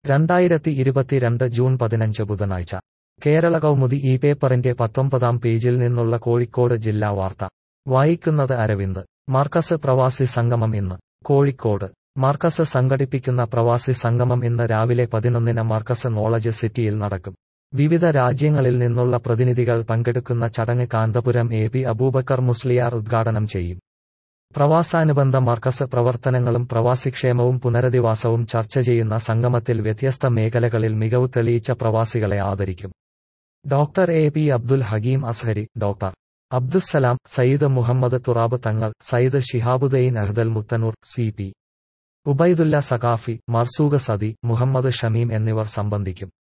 രണ്ടായിരത്തി ഇരുപത്തിരണ്ട് ജൂൺ പതിനഞ്ച് ബുധനാഴ്ച കേരള കൗമുദി ഈ പേപ്പറിന്റെ പത്തൊമ്പതാം പേജിൽ നിന്നുള്ള കോഴിക്കോട് ജില്ലാ വാർത്ത വായിക്കുന്നത് അരവിന്ദ് മാർക്കസ് പ്രവാസി സംഗമം ഇന്ന് കോഴിക്കോട് മാർക്കസ് സംഘടിപ്പിക്കുന്ന പ്രവാസി സംഗമം ഇന്ന് രാവിലെ പതിനൊന്നിന് മാർക്കസ് നോളജ് സിറ്റിയിൽ നടക്കും വിവിധ രാജ്യങ്ങളിൽ നിന്നുള്ള പ്രതിനിധികൾ പങ്കെടുക്കുന്ന ചടങ്ങ് കാന്തപുരം എ പി അബൂബക്കർ മുസ്ലിയാർ ഉദ്ഘാടനം ചെയ്യും പ്രവാസാനുബന്ധ മാർക്കസ് പ്രവർത്തനങ്ങളും പ്രവാസിക്ഷേമവും പുനരധിവാസവും ചർച്ച ചെയ്യുന്ന സംഗമത്തിൽ വ്യത്യസ്ത മേഖലകളിൽ മികവ് തെളിയിച്ച പ്രവാസികളെ ആദരിക്കും doctor A P Abdul Hakeem Azhari doctor Abdussalam Sayyid Muhammed Thurab Thangal Sayyid Shihabuddeen Ahdal Muthanoor C P Ubaidulla Saqafi Marzooq Sadi Muhammed Shameem എന്നിവർ സംബന്ധിക്കും